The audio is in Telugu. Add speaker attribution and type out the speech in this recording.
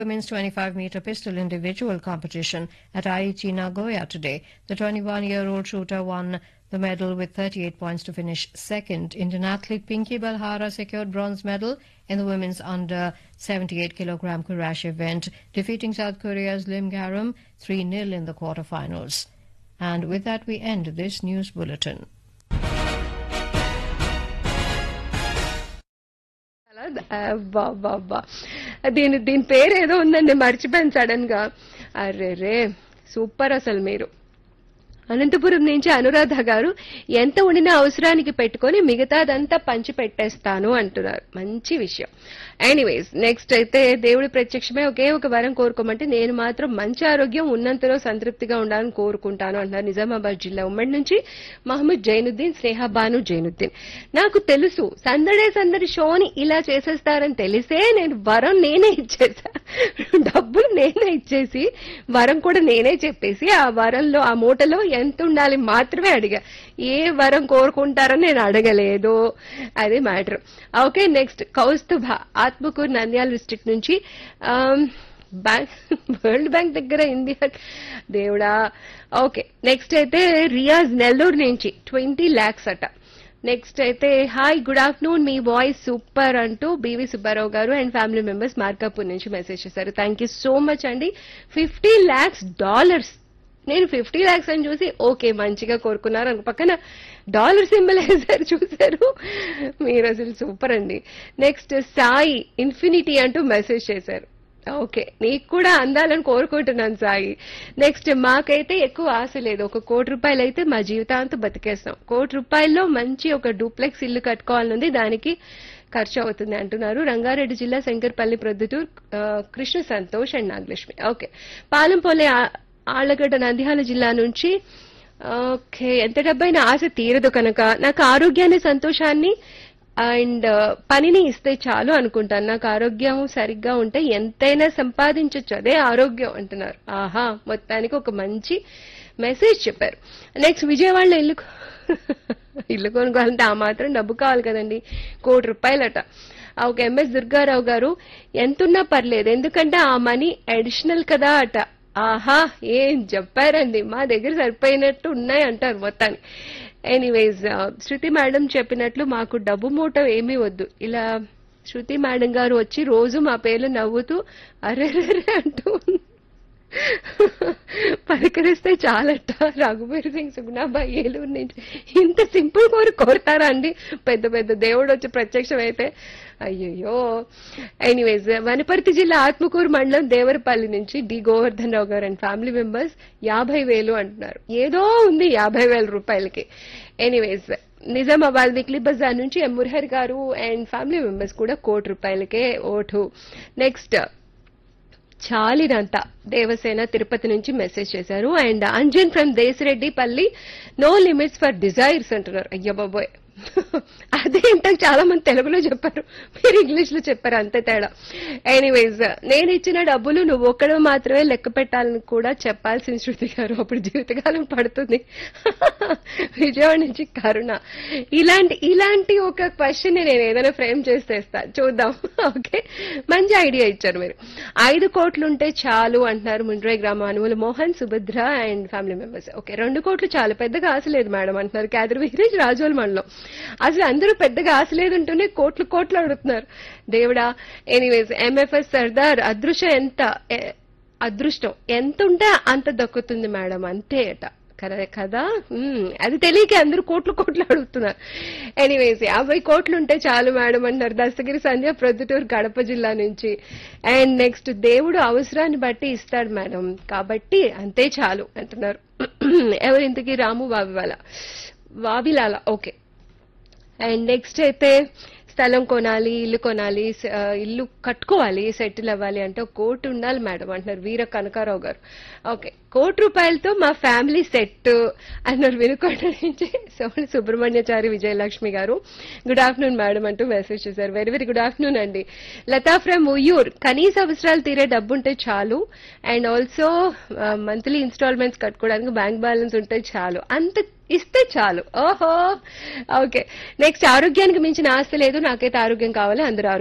Speaker 1: women's 25 meter pistol individual competition at Aichi Nagoya today. The 21 year old shooter won the medal with 38 points to finish second. Indian athlete Pinky Balhara secured bronze medal in the women's under 78 kilogram Kurash event, defeating South Korea's Lim Garum 3 0 in the quarterfinals. And with that, we end this news bulletin.
Speaker 2: అబ్బా అబ్బా అబ్బా దీని దీని పేరు ఏదో ఉందండి మర్చిపోయాను సడన్ గా అరే రే సూపర్ అసలు మీరు అనంతపురం నుంచి అనురాధ గారు ఎంత ఉండినా అవసరానికి పెట్టుకొని మిగతాదంతా పంచి పెట్టేస్తాను అంటున్నారు మంచి విషయం ఎనీవేస్ నెక్స్ట్ అయితే దేవుడి ప్రత్యక్షమే ఒకే ఒక వరం కోరుకోమంటే నేను మాత్రం మంచి ఆరోగ్యం ఉన్నంతలో సంతృప్తిగా ఉండాలని కోరుకుంటాను అంటున్నారు నిజామాబాద్ జిల్లా ఉమ్మడి నుంచి మహమ్మద్ జైనుద్దీన్ స్నేహ బాను జైనుద్దీన్ నాకు తెలుసు సందడే సందడి షోని ఇలా చేసేస్తారని తెలిసే నేను వరం నేనే ఇచ్చేసా డబ్బులు నేనే ఇచ్చేసి వరం కూడా నేనే చెప్పేసి ఆ వరంలో ఆ మూటలో ఎంత ఉండాలి మాత్రమే అడిగా ఏ వరం కోరుకుంటారని నేను అడగలేదు అది matter okay next Kaustubha Atmakur Nandyal district నుంచి ఆమ్, బ్యాంక్ వరల్డ్ బ్యాంక్ దగ్గర ఇండియా దేవుడా ఓకే నెక్స్ట్ అయితే రియాజ్ నెల్లూరు నుంచి ట్వంటీ ల్యాక్స్ అట నెక్స్ట్ అయితే హాయ్ గుడ్ ఆఫ్టర్నూన్ మీ వాయిస్ సూపర్ అంటూ B V Subbarao garu and family members Markapur నుంచి మెసేజ్ చేశారు థ్యాంక్ యూ సో మచ్ అండి ఫిఫ్టీ ల్యాక్స్ డాలర్స్ నేను ఫిఫ్టీ ల్యాక్స్ అని చూసి ఓకే మంచిగా కోరుకున్నారు అనుకో పక్కన డాలర్ సింబల్ వేశారు చూశారు మీరు అసలు సూపర్ అండి నెక్స్ట్ సాయి ఇన్ఫినిటీ అంటూ మెసేజ్ చేశారు ఓకే నీకు కూడా అందాలని కోరుకుంటున్నాను సాయి నెక్స్ట్ మాకైతే ఎక్కువ ఆశ లేదు ఒక కోటి రూపాయలు అయితే మా జీవితాంతం బతికేస్తాం కోటి రూపాయల్లో మంచి ఒక డూప్లెక్స్ ఇల్లు కట్టుకోవాలనుంది దానికి ఖర్చు అవుతుంది అంటున్నారు రంగారెడ్డి జిల్లా శంకర్పల్లి ప్రొద్దుటూర్ ఆ, కృష్ణ సంతోష్ అండ్ నాగలక్ష్మి ఓకే పాలంపోలే ఆ- ఆళ్లగడ్డ నంద్యాల జిల్లా నుంచి ఓకే ఎంత డబ్బైనా ఆశ తీరదు కనుక నాకు ఆరోగ్యాన్ని సంతోషాన్ని అండ్ పనిని ఇస్తే చాలు అనుకుంటాను నాకు ఆరోగ్యం సరిగ్గా ఉంటే ఎంతైనా సంపాదించవచ్చు అదే ఆరోగ్యం అంటున్నారు ఆహా మొత్తానికి ఒక మంచి మెసేజ్ చెప్పారు నెక్స్ట్ విజయవాడలో ఇల్లు కొ- ఇల్లు కొనుక్కోవాలంటే ఆ మాత్రం డబ్బు కావాలి కదండి కోటి రూపాయలట ఆ ఒక ఎంఎస్ దుర్గారావు గారు ఎంతున్నా పర్లేదు ఎందుకంటే ఆ మనీ అడిషనల్ కదా అట ఆహా ఏం చెప్పారండి మా దగ్గర సరిపోయినట్టు ఉన్నాయి అంటారు మొత్తానికి ఎనీవేస్ శృతి మేడం చెప్పినట్లు మాకు డబ్బు మూట ఏమీ వద్దు ఇలా శృతి మేడం గారు వచ్చి రోజు మా పేర్లు నవ్వుతూ అరెరెరే అంటూ పలకరిస్తే చాలట రఘువీర్ సింగ్ సుగుణాబాయి ఏలూరు నుంచి ఇంత సింపుల్ కోరి కోరుతారా అండి పెద్ద పెద్ద దేవుడు వచ్చి ప్రత్యక్షం అయితే అయ్యయ్యో ఎనీవేస్ వనపర్తి జిల్లా ఆత్మకూరు మండలం దేవరపల్లి నుంచి డి గోవర్ధన్ రావు గారు అండ్ ఫ్యామిలీ మెంబర్స్ యాభై వేలు అంటున్నారు ఏదో ఉంది యాభై వేల రూపాయలకి ఎనీవేస్ నిజామాబాద్ విక్లీ బజార్ నుంచి ఎం మురహర్ గారు అండ్ ఫ్యామిలీ మెంబర్స్ కూడా కోటి రూపాయలకే ఓటు నెక్స్ట్ చాలినంత దేవసేన తిరుపతి నుంచి మెసేజ్ చేశారు అండ్ అంజన్ ఫ్రమ్ దేశరెడ్డి పల్లి నో లిమిట్స్ ఫర్ డిజైర్స్ అంటున్నారు అయ్య బాబోయ్ అదేంటో చాలా మంది తెలుగులో చెప్పారు మీరు ఇంగ్లీష్ లో చెప్పారు అంతే తేడా ఎనీవేస్ నేను ఇచ్చిన డబ్బులు నువ్వు ఒక్కడ మాత్రమే లెక్క పెట్టాలని కూడా చెప్పాల్సిన శృతి గారు అప్పుడు జీవితకాలం పడుతుంది విజయవాడ నుంచి కరుణ ఇలాంటి ఇలాంటి ఒక క్వశ్చన్ నేను ఏదైనా ఫ్రేమ్ చేసేస్తా చూద్దాం ఓకే మంచి ఐడియా ఇచ్చారు మీరు ఐదు కోట్లు ఉంటే చాలు అంటున్నారు ముండ్రై గ్రామ అనువులు Mohan Subhadra and family members okay రెండు కోట్లు చాలు పెద్దగా ఆశ లేదు మేడం అంటున్నారు క్యాదర్ విహరేజ్ రాజోల్ మండలం అసలు అందరూ పెద్దగా ఆశ లేదంటూనే కోట్లు కోట్లు అడుగుతున్నారు దేవుడా ఎనీవేస్ ఎంఎఫ్ఎస్ సర్దార్ అదృశ్యం ఎంత ఎ- అదృష్టం ఎంత ఉంటే అంత దక్కుతుంది మేడం అంతే అట కదా కదా మ్మ్. అది తెలియక అందరూ కోట్లు కోట్లు అడుగుతున్నారు ఎనీవేస్ యాభై కోట్లు ఉంటే చాలు మేడం అంటారు దస్తగిరి సంధ్య ప్రొద్దుటూరు కడప జిల్లా నుంచి అండ్ నెక్స్ట్ దేవుడు అవసరాన్ని బట్టి ఇస్తాడు మేడం కాబట్టి అంతే చాలు అంటున్నారు ఎవరు ఇంతకీ రాము వావివాల వావిలాల ఓకే అండ్ నెక్స్ట్ అయితే స్థలం కొనాలి ఇల్లు కొనాలి స- ఆ, ఇల్లు కట్టుకోవాలి సెటిల్ అవ్వాలి అంటే ఒక కోటి ఉండాలి మేడం అంటున్నారు వీర కనకారావు గారు ఓకే కోటి రూపాయలతో మా ఫ్యామిలీ సెట్ అన్నారు వినుకొండ నుంచి Soni Subrahmanyachari Vijayalakshmi garu good afternoon madam అంటూ మెసేజ్ చేశారు వెరీ వెరీ గుడ్ ఆఫ్టర్నూన్ అండి లతా ఫ్రమ్ ఉయ్యూర్ కనీస అవసరాలు తీరే డబ్బు ఉంటే చాలు అండ్ ఆల్సో మంత్లీ ఇన్స్టాల్మెంట్స్ కట్టుకోవడానికి బ్యాంక్ బ్యాలెన్స్ ఉంటే చాలు అంత ఇస్తే చాలు ఓహో ఓకే నెక్స్ట్ ఆరోగ్యానికి మించిన ఆస్తి లేదు నాకైతే ఆరోగ్యం కావాలి అందరూ